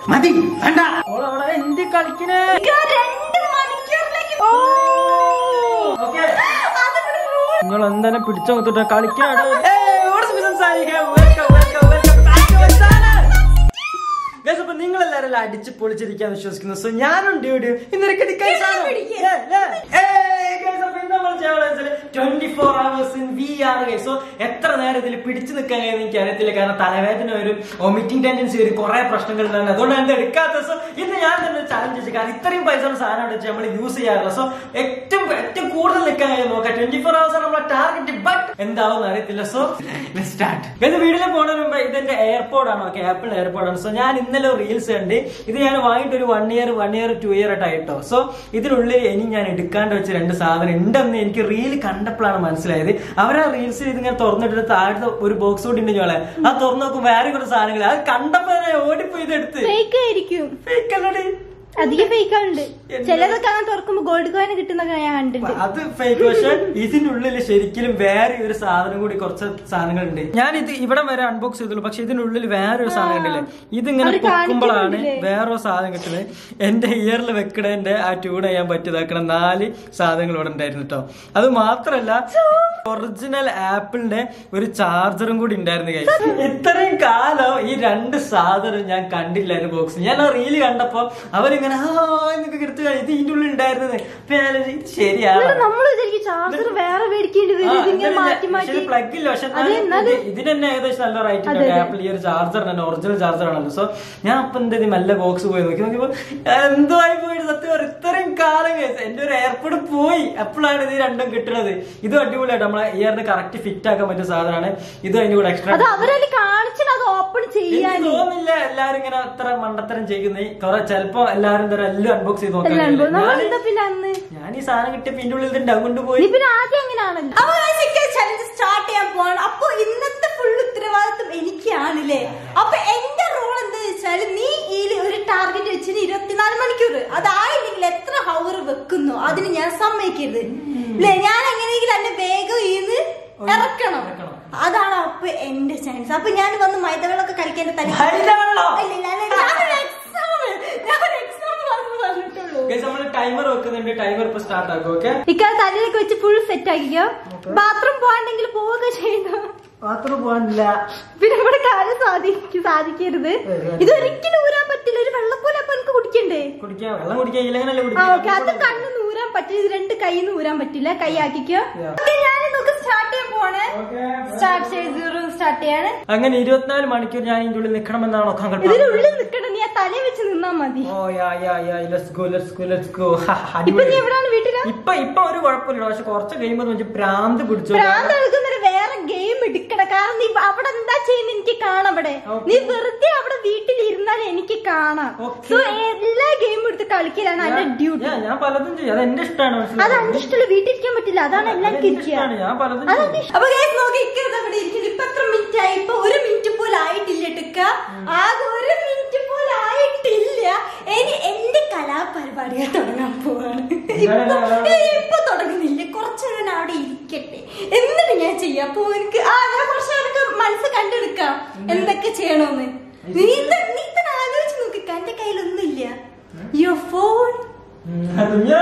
മതി വേണ്ട ഓളവിടെ എന്ത് കളിക്കണേ രണ്ട് മണിക്കൂറിലേക്ക് ഓക്കെ നിങ്ങൾ എന്തെല്ലാം പിടിച്ചു നോക്കിട്ട് കളിക്കാടോ സംസാരിക്കാം വെൽക്കം വെൽക്കം വെൽക്കം ഗൈസ് അപ്പൊ നിങ്ങൾ എല്ലാവരും അടിച്ച് പൊളിച്ചിരിക്കാൻ വിശ്വസിക്കുന്നു സോ ഞാനും ഡ്യൂഡി ഇന്നൊരു കിടക്കാൻ twenty four hours in we are so എത്ര നേരം ഇതിൽ പിടിച്ചു നിൽക്കാൻ കഴിയുന്ന എനിക്ക് അറിയത്തില്ല കാരണം തലവേദന വരും വൊമിറ്റിംഗ് ടെൻഡൻസി വരും കുറെ പ്രശ്നങ്ങൾ ഉണ്ടാകും അതുകൊണ്ടാണ് ഇത് എടുക്കാത്തത് സോ ഇന്ന് ഞാൻ തന്നെ ചാലഞ്ച് വെച്ചു കാരണം ഇത്രയും പൈസ സാധനം വെച്ച് നമ്മൾ യൂസ് ചെയ്യാറില്ല സോ ഏറ്റവും ഏറ്റവും കൂടുതൽ നിൽക്കാൻ കഴിയും നോക്കാം ട്വന്റി ഫോർ അവേഴ്സ് നമ്മളെ ടാർഗറ്റ് ബട്ട് എന്താവും അറിയത്തില്ല സോ സ്റ്റാർട്ട് ഇത് വീട്ടിൽ പോകുന്നതിന് മുമ്പ് ഇതെന്റെ എയർപോർട്ട് ആണ് ഓക്കെ ആപ്പിൾ എയർപോർട്ട് ആണ് സോ ഞാൻ ഇന്നലെ റീൽസ് കണ്ട് ഇത് ഞാൻ വാങ്ങിയിട്ട് ഒരു one year one year two year ആയിട്ടോ സോ ഇതിനുള്ളിൽ ഇനി ഞാൻ എടുക്കാണ്ട് വെച്ച രണ്ട് സാധനം ഉണ്ടെന്ന് എനിക്ക് റീൽ കണ്ടപ്പോഴാണ് മനസ്സിലായത് അവരാ റീൽസ് ഇതിങ്ങനെ തുറന്നിട്ട് താഴത്തെ ഒരു ബോക്സ് കൂടി ഉണ്ട് ഞങ്ങളെ ആ തുറന്നു നോക്കും വേറെ കുറച്ച് സാധനങ്ങൾ അത് കണ്ടപ്പോ ഞാൻ ഓടിപ്പോയി ഇതെടുത്ത് ഫേക്ക് ആയിരിക്കും Fake അല്ലടി. അധികം ഫേക്ക് ഉണ്ട് ചിലതൊക്കെ അങ്ങനെ തുറക്കുമ്പോ ഗോൾഡ് കോയിൻ കിട്ടുന്നൊക്കെ ഞാൻ കണ്ടിട്ടുണ്ട് അത് ഫേക്ക് പക്ഷെ ഇതിനുള്ളിൽ ശരിക്കും വേറെ ഒരു സാധനം കൂടി കുറച്ച് സാധനങ്ങളുണ്ട് ഞാൻ ഇത് ഇവിടെ വരെ അൺബോക്സ് ചെയ്തുള്ളൂ പക്ഷെ ഇതിനുള്ളിൽ വേറെ ഒരു സാധനം ഉണ്ടല്ലേ ഇതിങ്ങനെ അവര് പൊക്കുമ്പോഴാണ് കാണിക്കുന്നുണ്ടല്ലേ? വേറൊരു സാധനം കിട്ടുന്നത് എന്റെ ഇയറിൽ വെക്കണതിന്റെ ആ ട്യൂൺ ചെയ്യാൻ പറ്റിയതാക്കണ നാല് സാധനങ്ങൾ ഇവിടെ ഉണ്ടായിരുന്നു കേട്ടോ അത് മാത്രല്ല ഒറിജിനൽ ആപ്പിളിന്റെ ഒരു ചാർജറും കൂടി ഉണ്ടായിരുന്നു guys. ഇത്രയും കാലം ഈ രണ്ട് സാധനം ഞാൻ കണ്ടില്ലായിരുന്നു ബോക്സ് ഞാൻ ആ റീല് കണ്ടപ്പോ അവരിങ്ങനെ ആ എന്നൊക്കെ എടുത്ത് കളി- ഇത് ഇതിന്റെ ഉള്ളിൽ ഉണ്ടായിരുന്നത് അപ്പൊ ഞാൻ ആലോചിച്ചു, ഇത് ശരിയാണ് നമ്മൾ വിചാരിക്കും ചാർജർ വേറെ മേടിക്കേണ്ടി വരും ഇതിങ്ങനെ മാറ്റി മാറ്റി പ്ലഗ് ഇല്ല പക്ഷെ അതെ, എന്നാലും- ഇതിന് തന്നെ ഏകദേശം നല്ല റേറ്റ് അതെ, ഉണ്ട് അതെ. ആപ്പിൾ ഈ ഒരു ചാർജർ തന്നെ ഒറിജിനൽ ചാർജർ ആണല്ലോ സോ ഞാൻ അപ്പൊ എന്താ ഇത് മെല്ലെ ബോക്സ് പോയി നോക്കി നോക്കിയപ്പോ ഞാൻ എന്തോ ആയി പോയിട്ട് സത്യം പറ ഇത്രയും കാലം കേസ് എന്റെ ഒരു എയർപോർട്ട് പോയി അപ്പോഴാണ് ഇത് രണ്ടും കിട്ടുന്നത് ഇതും അടിപൊളിയായിട്ട് നമ്മളെ ഇയറിന് കറക്റ്റ് ഫിറ്റ് ആക്കാൻ പറ്റിയ സാധനമാണ് ഇതും അതിന്റെ കൂടെ എക്സ്ട്രാ അത് അവരതിൽ കാണിച്ചിട്ട് അത് ഓപ്പൺ ചെയ്യാൻ എനിക്ക് തോന്നുന്നില്ല എല്ലാരും ഇങ്ങനെ അത്ര മണ്ടത്തരം ചെയ്യുന്നേ കുറെ ചിലപ്പോ എല്ലാരും തരം എല്ലാം അൺബോക്സ് ചെയ്ത് നോക്കാൻ എല്ലാം കഴിയില്ല. നമ്മൾ ഞാന് എന്താ പിന്നെ അന്ന് ഞാൻ ഈ സാധനം കിട്ടിയപ്പോ ഇതിന്റെ ഉള്ളിൽ ഇതുണ്ട് അതുകൊണ്ട് പോയി നീ പിന്നെ ആദ്യം അങ്ങനെയാണല്ലോ അപ്പൊ ചലഞ്ച് സ്റ്റാർട്ട് ചെയ്യാൻ പോവാണ് അപ്പൊ ഇന്നത്തെ ഫുൾ ഉത്തരവാദിത്വം എനിക്കാണല്ലേ അപ്പൊ എന്റെ റോൾ എന്താ വെച്ചാല് നീ ഈ ഒരു ടാർഗറ്റ് വെച്ചിട്ട് ഇരുപത്തിനാല് മണിക്കൂർ അതായില്ലെങ്കിൽ എത്ര ഹവർ വെക്കുന്നു അതിന് ഞാൻ സമ്മതിക്കരുത് അല്ലേ ഞാൻ എങ്ങനെയെങ്കിലും എന്നെ വേഗം ഈന്ന് ഇറക്കണം ഇറക്കണം. അതാണ് അപ്പൊ എന്റെ ചാൻസ് അപ്പൊ ഞാൻ വന്ന് മൈദവെള്ളമൊക്കെ കളിക്കാൻ തല മൈദവെള്ളോ? പറഞ്ഞിട്ടുള്ളൂ Guys, നമ്മള് ടൈമർ വെക്കുന്നുണ്ട് ടൈമർ ഇപ്പൊ സ്റ്റാർട്ട് ആക്കും ഓക്കെ ഇക്കാ തലയിലൊക്കെ വെച്ച് ഫുൾ സെറ്റ് ആക്കിക്കോ ബാത്റൂം പോകാണ്ടെങ്കിൽ പോവുക ചെയ്യുന്നു ബാത്റൂം പോകാനില്ല പിന്നെ നമ്മുടെ കാര്യം സാധിക്കും സാധിക്കരുത് ഇത് ഒരിക്കലും ഊരാൻ പറ്റില്ല ഒരു വെള്ളപ്പോലെ അപ്പൊ എനിക്ക് കുടിക്കണ്ടേ കുടിക്കാൻ വെള്ളം കുടിക്കാൻ ഇല്ലെങ്കിലല്ലേ ആ ഓക്കെ അത് കുടിക്കാൻ കണ്ണ് നൂരാൻ പറ്റില്ല ഇത് രണ്ട് കൈ നൂരാൻ പറ്റില്ല കൈ ആക്കിക്കോ Yeah. ഓക്കെ ഞാൻ ഇതൊക്കെ സ്റ്റാർട്ട് ചെയ്യാൻ പോണേ Okay. സ്റ്റാർട്ട് ചെയ്ത് സ്റ്റാർട്ട് ചെയ്യാണ് അങ്ങനെ ഇരുപത്തിനാല് മണിക്കൂർ ഞാൻ ഇതിന്റെ ഉള്ളിൽ നിൽക്കണമെന്നാണോ താങ്കൾ ഇതിനുള്ളിൽ നിക്കണം നീ ആ തലയിൽ വെച്ച് നിന്നാ മതി oh yeah yeah yeah let's go let's go let's go ഇപ്പൊ നീ എവിടാണ് വീട്ടില് ഇപ്പൊ ഇപ്പൊ ഒരു കുഴപ്പമില്ല പക്ഷെ കുറച്ച് കഴിയുമ്പോൾ വെച്ച് പ്രാന്ത് പിടിച്ചു ഭ്രാന്ത് എടുക്കുന്നൊരു വേറെ ഗെയിം എടുക്കണം കാരണം നീ അവിടെ എന്താ ചെയ്യുന്ന എനിക്ക് കാണാം അവിടെ Okay. നീ വെറുതെ അവിടെ വീട്ടിൽ ഇരുന്നാൽ എനിക്ക് കാണാം Okay. സോ എല്ലാ ഗെയിമും എടുത്ത് കളിക്കലാണ് അതിന്റെ ഡ്യൂട്ടി ഞാൻ- ഞാൻ പലതും ചെയ്യും അത് എന്റെ ഇഷ്ടമാണ് അത് അന്റെ ഇഷ്ടമുള്ള വീട്ടിലിരിക്കാൻ പറ്റില്ല അതാണ് എല്ലാവർക്കും ഇരിക്കുക ഇഷ്ടമാണ് ഞാൻ പലതും അതാണ് ചെയ്യും. ഇഷ്ടം. അപ്പൊ guys നോക്ക് ഇക്കത് അവിടെ ഇരിക്കുന്നു. ഇപ്പൊ എത്ര മിനിറ്റ് ആയി ഇപ്പൊ ഒരു മിനിറ്റ് പോലും ആയിട്ടില്ല ടിക്ക ആകെ ഒരു മിനിറ്റ് പോലും ആയിട്ടില്ല ഇനി എന്റെ കലാപരിപാടികൾ തുടങ്ങാൻ പോവാണ് ഇപ്പൊ ഏയ് ഇപ്പൊ തുടങ്ങുന്നില്ല കുറച്ചുകൂടെ അവിടെ ഇരിക്കട്ടെ എന്നിട്ട് ഞാൻ ചെയ്യാം അപ്പൊ എനിക്ക് ആ ഞാൻ കുറച്ച് നേരമൊക്കെ മനസ്സ് കണ്ടെടുക്കാം എന്തൊക്കെ ചെയ്യണോന്ന് നീ ഇത് നീ തന്നെ ആലോചിച്ച് നോക്കിക്ക എന്റെ കയ്യിലൊന്നുമില്ല യുവർ ഫോൺ ഉം, അതുഞ്ഞാ.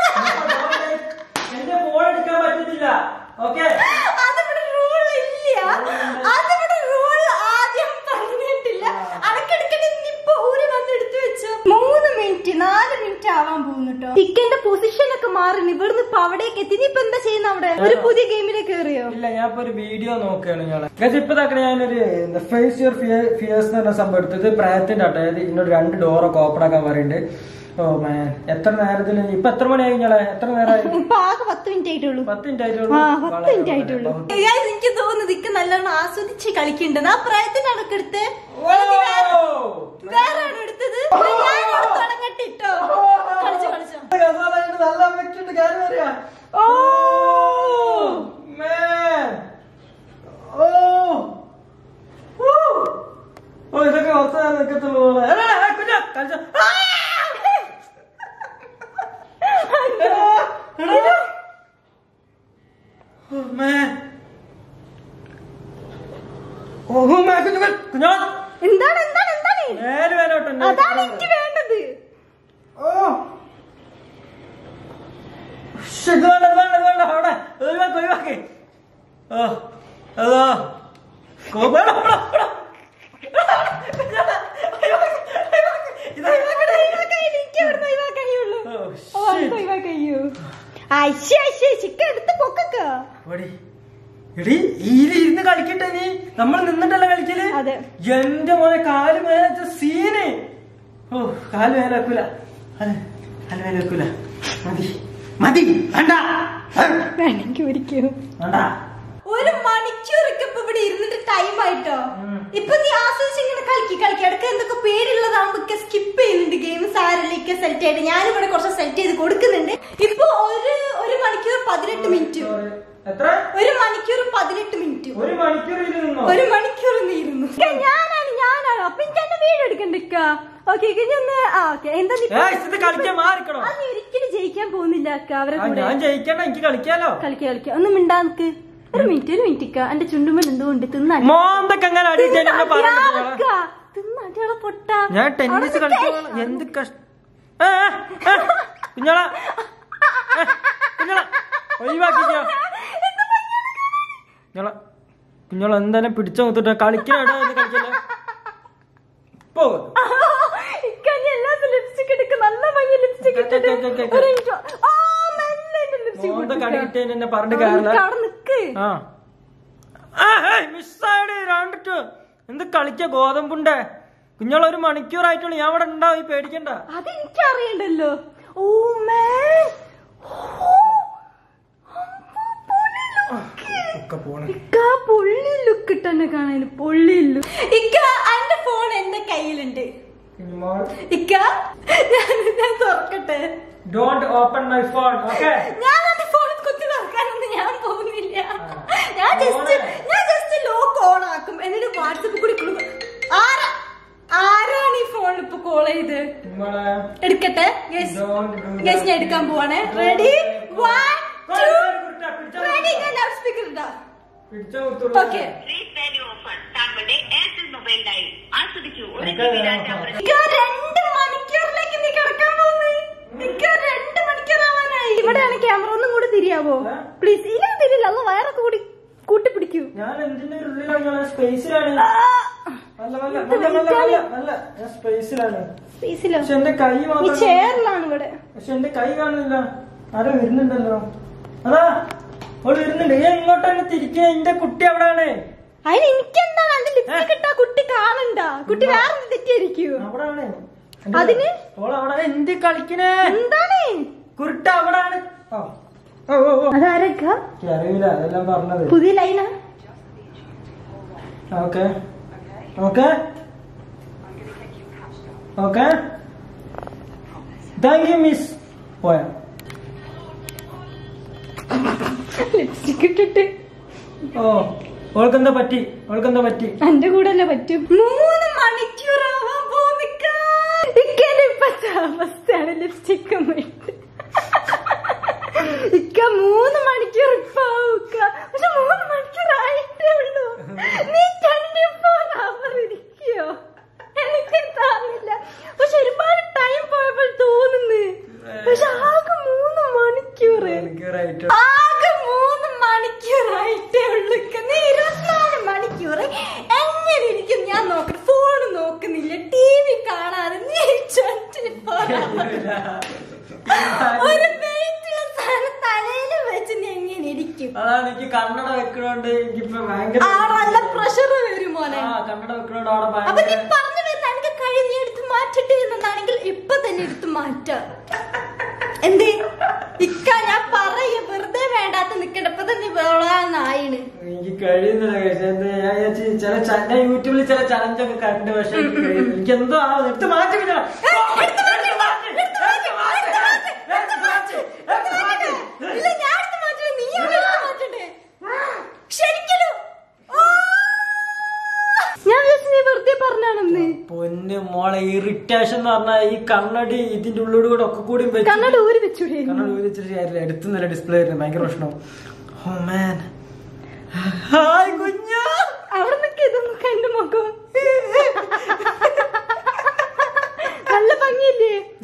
എന്റെ ഫോൺ എടുക്കാൻ പറ്റുന്നില്ല ഓക്കെ അതിവിടെ റൂൾ ഇല്ല അതിവിടെ റൂൾ ആദ്യം പറഞ്ഞിട്ടില്ല അടക്കെടുക്കട്ടെ ഇപ്പൊ ഊരി വന്ന് എടുത്തു വെച്ചു മൂന്ന് മിനിറ്റ് നാല് മിനിറ്റ് ആവാൻ പോകുന്നു കേട്ടോ ടിക്കന്റെ പൊസിഷൻ ഒക്കെ മാറി ഇവിടുന്ന് ഇപ്പൊ അവിടേക്ക് എത്തി നീ ഇപ്പൊ എന്താ ചെയ്യുന്ന അവിടെ ഒരു പുതിയ ഗെയിമിലേക്ക് കയറിയോ ഇല്ല ഞാൻ ഇപ്പൊ ഒരു വീഡിയോ നോക്കുകയാണ് ഞാൻ ഗൈസ് ഇപ്പൊ താക്കണ ഞാനൊരു ഫേസ് യുവർ ഫിയേഴ്സ് എന്ന് പറഞ്ഞ സംഭവം എടുത്തത് പ്രായത്തിന്റെ ആട്ടോ അതായത് ഇതിനോട് രണ്ട് ഡോറൊക്കെ ഓപ്പൺ ആക്കാൻ പറയുന്നുണ്ട് ഓ മാൻ എത്ര നേരത്തിൽ ഇപ്പൊ എത്ര മണിയായി ഞങ്ങളെ എത്ര നേരമായി ഇപ്പൊ ആകെ പത്ത് മിനിറ്റ് ആയിട്ടുള്ളൂ പത്ത് മിനിറ്റ് ആയിട്ടുള്ളൂ ആ പത്ത് വളരെ മിനിറ്റ് ആയിട്ടുള്ളൂ വളരെ Guys, എനിക്ക് തോന്നുന്നത് ഇക്ക് നല്ലോണം ആസ്വദിച്ച് കളിക്കുന്നുണ്ട് ആ പ്രായത്തിന്റെ അടുക്കെടുത്ത് ഓ! വേറെ ആണോ എടുത്തത് ഞാൻ ഇവിടെ തുടങ്ങട്ടെ ട്ടോ. കളിച്ചോ കളിച്ചോ കസാലയിട്ട് നല്ല effect ഉണ്ട്, കാര്യം അറിയാ? ഓ Man. ഓ! ഊ! ഓ, ഇതൊക്കെ കുറച്ച് നേരം നിൽക്കത്തുള്ളൂ പോലെ. എടാ, എടാ, കുഞ്ഞാ, കളിച്ചോ. ആ! എടാ, എടാ. ഓ, man. ഓ, man, കുഞ്ഞു, കുഞ്ഞു, കുഞ്ഞാ. എന്താണ് എന്താണ് എന്താണ് മേല് മേലോട്ട് എന്നെ അതാണ് എനിക്ക് വേണ്ടത് ഓ ശ്ശ്, ഇത് വേണ്ട ഇത് വേണ്ട ഇത് വേണ്ട അവിടെ ഒഴിവാക്ക് ഒഴിവാക്ക് ഓ അതോ ഓ, വേണ്ട, വേണ്ട, വേണ്ട. ഒഴിവാക്ക്, ഒഴിവാക്ക്. ഇത് ഒഴിവാക്കണേ. എനിക്ക് അവിടുന്ന് ഒഴിവാക്കാൻ കഴിയുള്ളൂ ഓ, ഓ, അവിടുന്ന് shit. ഒഴിവാക്കാൻ കഴിയൂ അശ്ശേ അശ്ശേ ചിക്കൻ എടുത്ത് പൊക്കക്ക ഓടി. എടി ഈല് ഇരുന്ന് കളിക്കട്ടെ നീ നമ്മൾ നിന്നിട്ടല്ല കളിക്കല് അതെ. എന്റെ മോനെ കാല് മേലച്ച സീന് ഓ കാല് മേലെ വെക്കൂല അതെ, കാല് മേലെ വെക്കൂല മതി മതി വേണ്ട വേണമെങ്കിൽ ഒരിക്കലും വേണ്ട ഒരു മണിക്കൂറൊക്കെ ഇപ്പൊ ഇവിടെ ഇരുന്നിട്ട് ടൈം ആയിട്ടോ ഉം. ഇപ്പൊ നീ ആസ്വദിച്ച് ഇങ്ങനെ കളിക്കി കളിക്കി ഇടയ്ക്ക് എന്തൊക്കെ പേരുള്ളതാകുമ്പോ സ്കിപ്പ് ചെയ്യുന്നുണ്ട് ഗെയിം സാരല്ലേക്ക് സെലക്ട് ആയിട്ട് ഞാനിവിടെ കുറച്ച് സെലക്ട് ചെയ്ത് കൊടുക്കുന്നുണ്ട് ഇപ്പൊ ഒരു ഒരു മണിക്കൂർ പതിനെട്ട് മിനിറ്റ് എത്ര ഒരു മണിക്കൂർ പതിനെട്ട് മിനിറ്റ് ഒരു മണിക്കൂർ ഇത് നിന്നോ ഒരു മണിക്കൂർ നീരുന്നു ഞാനാണ് ഞാനാണ് അപ്പൊ എനിക്ക് എന്റെ വീട് എടുക്കണ്ടിക്ക ഓക്കെ ഒന്ന് ആ ഓക്കെ എന്താ നീ- ഏയ്, ഇത് കളിക്കാൻ മാറിക്കണോ ആ, നീ ഒരിക്കലും ജയിക്കാൻ പോകുന്നില്ല അക്ക അവരെ ആ, കൂടെ ഞാൻ ജയിക്കണ്ട എനിക്ക് കളിക്കാലോ കളിക്ക കളിക്ക ഒന്ന് മിണ്ടാ നിക്ക് ഒരു മിനിറ്റ് ഒരു മിനിറ്റ് ഇക്ക എന്റെ ചുണ്ടുമൽ എന്തുകൊണ്ട് തിന്നാ മോന്തൊക്കെ അങ്ങനെ അടിയിട്ട് എന്നെ പറഞ്ഞു തിന്നാട്ടികളെ പൊട്ട ഞാൻ ടെന്നീസ് കളിക്കാൻ എന്ത് കഷ്ട ഏ, ഏ, ഏ, കുഞ്ഞോളാ ഏ, കുഞ്ഞോളാ ഒഴിവാക്കിക്കോ കുഞ്ഞോളാ കുഞ്ഞോളാ എന്തായാലും പിടിച്ച മുത്തിട്ട് കളിക്കണ ഇടം ഒന്ന് കളിക്കല്ലോ പോ ഇക്ക നീ എല്ലാത്തും ലിപ്സ്റ്റിക് എടുക്ക നല്ല ഭംഗി ലിപ്സ്റ്റിക് ഇട്ടിട്ട് ഓക്കേ, ഓക്കേ, ഓക്കേ. ഒരു മിനിറ്റ് ആ മെല്ലെ എന്റെ ലിപ്സ്റ്റിക് മോന്ത കടി കിട്ടിയതിന് എന്നെ പറഞ്ഞിട്ട് കാര്യമില്ല അവിടെ നിക്ക് ആ ആ ഹേയ് മിസ്സായിട്ട് രണ്ടിട്ട് എന്ത് കളിക്ക ഗോതമ്പുണ്ടേ കുഞ്ഞോള ഒരു മണിക്കൂറായിട്ടുള്ളൂ ഞാൻ ഇവിടെ ഉണ്ടാവും ഈ പേടിക്കണ്ട അത് എനിക്ക് അറിയണ്ടല്ലോ ഓ man. ഓ, ഒക്കെ പോണ് ഇക്ക പൊള്ളി ലുക്ക് ഇട്ടെന്നെ കാണാൻ പൊള്ളി ലുക്ക് ഇക്ക എന്റെ ഫോൺ എന്റെ കയ്യിലുണ്ട് ഇക്ക ഞാൻ ഞാൻ തുറക്കട്ടെ don't open my phone okay ഞാൻ എന്റെ ഫോൺ കുത്തി തുറക്കാനൊന്നും ഞാൻ പോകുന്നില്ല ഞാൻ ജസ്റ്റ് ഞാൻ ജസ്റ്റ് ലോക്ക് ഓൺ ആക്കും എന്നിട്ട് വാട്സപ്പ് കൂടി കൊടുക്കും ആരാ ആരാണ് ഈ ഫോണിൽ ഇപ്പൊ കോൾ ചെയ്ത് എടുക്കട്ടെ യെസ് യെസ് ഞാൻ എടുക്കാൻ പോവാണ് റെഡി വൺ ടു റെഡി ഞാൻ ലൗഡ് സ്പീക്കർ ഇടാ ഓക്കെ ഗ്രേറ്റ് വാല്യൂ ഓഫർ താങ്കളുടെ എയർടെൽ മൊബൈലിനായി ആസ്വദിക്കൂ ഒരു ഒക്കെ ജി ബി ഡാറ്റ വേണം. ഒരു ഇക്ക രണ്ട് മണിക്കൂറിലേക്ക് നീ കിടക്കാൻ പോകുന്നു ഇക്ക രണ്ട് മണിക്കൂറാവാനായി ഇവിടെയാണ് ക്യാമറ ഒന്നും കൂടി തിരിയാവോ ഏ? പ്ലീസ് ഇല്ല തിരിയില്ല അത് വയറൊക്കെ കൂടി കൂട്ടി പിടിക്കൂ ഞാൻ എന്തിന്റെ ഉള്ളിലാണ് ഞാൻ സ്പേസിലാണ് ആ, അല്ല അല്ല അല്ല അല്ല അല്ല അല്ല ഞാൻ സ്പേസിലാണ് സ്പേസിലോ പക്ഷെ എന്റെ കൈ ഈ മാത്രം ചെയറിലാണ് ഇവിടെ പക്ഷെ എന്റെ കൈ കാണുന്നില്ല ആരോ വരുന്നുണ്ടല്ലോ അതാ ഓള് വരുന്നുണ്ട് ഏ ഇങ്ങോട്ട് തന്നെ തിരിക്കുക എന്റെ കുട്ടി അവിടാണ് അതിന് എനിക്കെന്താണ് അതിന്റെ ലിപ്സ്റ്റിക് ഇട്ടാ കുട്ടി കാണണ്ട കുട്ടി വേറെ തെറ്റിയിരിക്കൂ അവിടാണ് അതിന്? ഓള് അവിടെ എന്ത് കളിക്കണേ എന്താണ് കുരുട്ട അവിടാണ് ഓ ഓ ഓ ഓ അതാരക്ക എനിക്ക് അറിയില്ല അതെല്ലാം പറഞ്ഞത് പുതിയ ലൈനാ okay okay okay thank you miss പോയ ലിപ്സ്റ്റിക് ഇട്ടിട്ട് ഓ ഓൾക്കെന്താ പറ്റി ഓൾക്കെന്താ പറ്റി എന്റെ കൂടെ അല്ലേ പറ്റും മൂന്ന് മണിക്കൂറാവാൻ പോകുന്നിക്ക ഇക്കന്റെ ഇപ്പത്തെ അവസ്ഥയാണ് ലിപ്സ്റ്റിക് ഇക്ക മൂന്ന് മണിക്കൂർ ഇപ്പൊ ആവും ഇക്ക. പക്ഷെ മൂന്ന് മണിക്കൂർ ആയിട്ടേ ഉള്ളൂ നീ ട്വന്റി ഫോർ അവർ ഇരിക്കയോ എനിക്ക് താങ്ങില്ല പക്ഷെ ഒരുപാട് ടൈം പോയപ്പോൾ തോന്നുന്നു പക്ഷെ ആകെ മൂന്ന് മണിക്കൂർ എനിക്കൊരായിട്ട് ആകെ മൂന്ന് മണിക്കൂറായിട്ടേ ഉള്ളൂ ഇക്ക. നീ ഇരുപത്തിനാല് മണിക്കൂർ എങ്ങനെ ഇരിക്കും ഞാൻ നോക്കണം ഫോൺ നോക്കുന്നില്ല ടി വി കാണാതെ നീ 24 hour. ഒരു വെയിറ്റുള്ള സാധനം തലയിൽ വെച്ച് നീ എങ്ങനെ ഇരിക്കും അതാണ് എനിക്ക് കണ്ണട വെക്കണോണ്ട് എനിക്കിപ്പോ ഭയങ്കര ആ നല്ല പ്രഷർ വരും മോനെ ആ കണ്ണട വെക്കണോണ്ട് അവിടെ അപ്പൊ നീ ഭയങ്കര പറഞ്ഞു വരുന്ന എനിക്ക് കഴിയും നീ എടുത്ത് മാറ്റട്ടെ എന്നാണെങ്കിൽ ഇപ്പൊ തന്നെ എടുത്ത് മാറ്റാം എന്തേ ഇക്ക ഞാൻ പറയ വെറുതെ വേണ്ടാത്ത നിക്കണ്ട ഇപ്പൊ തന്നെ വേളാന്നായിണ് എനിക്ക് കഴിയുന്നില്ല കഴിച്ചു എന്താ ഞാൻ വിചാരിച്ച് ചില ച- ഞാൻ യൂട്യൂബിൽ ചില ചലഞ്ച് ഒക്കെ കണ്ട് പക്ഷെ എനിക്ക് കഴിയുന്നില്ല. എനിക്ക് എന്തോ ആ എടുത്ത് മാറ്റി പിന്നെ. ഇല്ല ഞാൻ എടുത്ത് മാറ്റണേ നീ അവിടെ എടുത്ത് മാറ്റണ്ടേ ശരിക്കലും ആ! ഞാൻ വിചാരിച്ചു നീ വെറുതെ പറഞ്ഞാണെന്ന് പൊന്ന് മോളെ ഇറിറ്റേഷൻ എന്ന് പറഞ്ഞാൽ ഈ കണ്ണടി ഇതിന്റെ ഉള്ളിലൂടെ കൂടെ ഒക്കെ കൂടി വെച്ച് കണ്ണട ഊരി വെച്ചൂടെ കണ്ണട ഊരിച്ചിട്ട് കാര്യമില്ല എടുത്തു നല്ല ഡിസ്പ്ലേ ആയിരുന്നു ഭയങ്കര പ്രശ്നം ഓ മാൻ ഹായ് കുഞ്ഞാ അവിടെ നിൽക്ക് ഇതൊന്നും കണ്ടു നോക്കും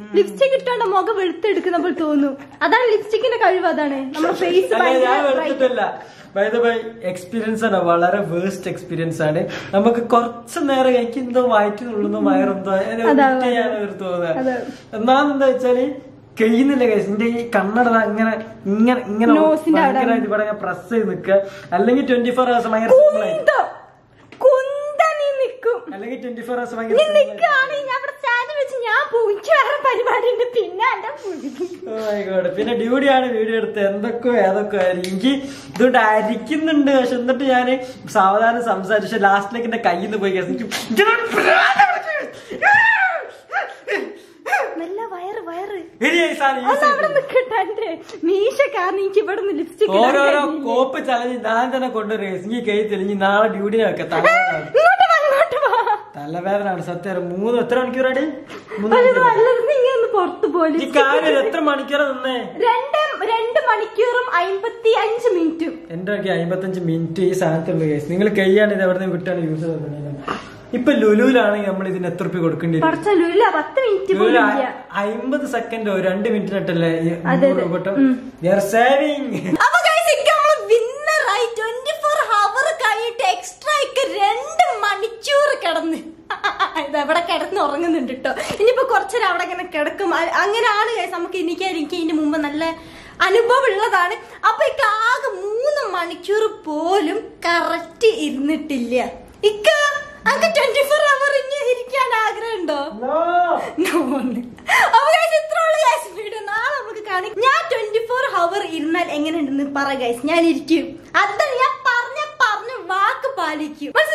ലിപ്സ്റ്റിക് ഇട്ടാണ്ട് മുഖം വെളുത്തെടുക്കുന്ന പോലെ തോന്നും അതാണ് ലിപ്സ്റ്റിക്കിന്റെ കഴിവ് അതാണ് നമ്മുടെ ഫേസ് അല്ല ഞാൻ എടുത്തിട്ടില്ല ബൈ ദ ബൈ എക്സ്പീരിയൻസ് ആണ് വളരെ വേസ്റ്റ് എക്സ്പീരിയൻസ് ആണ് നമുക്ക് കുറച്ച് നേരം എനിക്ക് എന്തോ വയറ്റിനുള്ളുന്നോ വയറെന്തോ അതാ, ചെയ്യാൻ ഒരു തോന്നുക അതെ. എന്നാന്നെന്താ വെച്ചാല് കഴിയുന്നില്ല കേസ് എന്റെ ഈ കണ്ണട ദാ ഇങ്ങനെ ഇങ്ങനെ ഇങ്ങനെ നോസിന്റെ അവിടെ. ഭയങ്കര ഇവിടെ പ്രസ് ചെയ്ത് നിൽക്കുക അല്ലെങ്കിൽ ട്വന്റി ഫോർ ഹവേഴ്സ് ഭയങ്കര simple ആയി. കുന്തം കുന്ത നീ നിക്കും അല്ലെങ്കിൽ ട്വന്റി ഫോർ ഹവേഴ്സ് നീ ഭയങ്കര simple ആയി. നിക്കാണെങ്കിൽ ഞാൻ അവിടെ സ്റ്റാൻഡ് വെച്ച് ഞാൻ പോവും എനിക്ക് വേറെ പരിപാടി ഉണ്ട് പിന്നെ എന്റെ പുള്ളി Oh my God. പിന്നെ ഡ്യൂഡിയാണ് വീഡിയോ എടുത്തത് എന്തൊക്കെയോ ഏതൊക്കെ ആയിരിക്കും എനിക്ക് ഇതുകൊണ്ട് അരിക്കുന്നുണ്ട് പക്ഷെ എന്നിട്ട് ഞാൻ സാവധാനം സംസാരിച്ചു ലാസ്റ്റിലേക്ക് എന്റെ കയ്യിൽ നിന്ന് പോയി കേസ് എനിക്ക് ഇതിനോട് ഭ്രാന്ത് പിടിച്ചു. നല്ല വയറ് വയറ് ഇനി ഈ സാധനം use ഒന്ന് അവിടെ ചെയ്തില്ല. നിക്കട്ടെ എന്റെ മീശ കാരണം എനിക്ക് ഇവിടെ നിന്ന് ലിപ്സ്റ്റിക് ഓരോരോ കോപ്പ് ചലഞ്ച് ഞാൻ തന്നെ കൊണ്ടുവരും എനിക്ക് കൈ തെളിഞ്ഞ് നാളെ ഡ്യൂഡിനെ വെക്കാം തലവേദന ഇങ്ങോട്ട് വാ ഇങ്ങോട്ട് വാ തലവേദനയാണ് സത്യം മൂന്ന് എത്ര മണിക്കൂറാടി മൂന്ന് അത് മണിക്കൂർ നല്ലത് നിങ്ങൾ ഒന്ന് പുറത്തു ഈ പോലെ കാര്യം എത്ര മണിക്കൂറാ നിന്നേ രണ്ട് രണ്ട് മണിക്കൂറും അമ്പത്തി അഞ്ച് മിനിറ്റും എന്റെ ഒക്കെ അമ്പത്തഞ്ച് മിനിറ്റ് ഈ സാധനത്തിലുള്ള കേസ് നിങ്ങൾ കൈയാണ് ഇത് എവിടെ നിന്ന് വിട്ടാണ് യൂസ് ചെയ്തത് ഇപ്പൊ ലുലുവിലാണെങ്കിൽ നമ്മൾ ഇതിന് എത്ര റുപ്യ കൊടുക്കേണ്ടി വരും കുറച്ചല്ല പത്ത് മിനിറ്റ് ലുലുവിൽ പോലും ഇല്ല അമ്പത് സെക്കൻഡോ രണ്ട് മിനിറ്റിനിട്ടല്ലേ അതെ, അതെ. ഉം. സേവിങ് അപ്പൊ guys, ഇക്ക് നമ്മള് winner ആയി 24 hour കഴിഞ്ഞിട്ട് extra ഇക്ക് രണ്ട് മണിക്കൂർ കിടന്ന് ഇതവിടെ കിടന്ന് ഉറങ്ങുന്നുണ്ട് കേട്ടോ ഇനിയിപ്പോ കുറച്ചേരം അവിടെ ഇങ്ങനെ കിടക്കും അ- അങ്ങനെയാണ് guys നമുക്ക് എനിക്ക് എനിക്ക് ഇതിന് മുമ്പ് നല്ല അനുഭവം ഉള്ളതാണ് അപ്പൊ ഇക്ക് ആകെ മൂന്ന് മണിക്കൂർ പോലും കറക്റ്റ് ഇരുന്നിട്ടില്ല ഇക്ക അങ്ങ് ട്വന്റി ഫോർ അവർ ഇനി ഇരിക്കാൻ ആഗ്രഹമുണ്ടോ നോന്ന്. അപ്പൊ guys, ഇത്രയുള്ള guys video. നാളെ നമുക്ക് കാണാം. ഞാൻ ട്വന്റി ഫോർ ഹവർ ഇരുന്നാൽ എങ്ങനെയുണ്ടെന്ന് പറ ഗൈസ് ഞാൻ ഇരിക്കും അതാണ് ഞാൻ പറഞ്ഞ പറഞ്ഞ വാക്ക് പാലിക്കും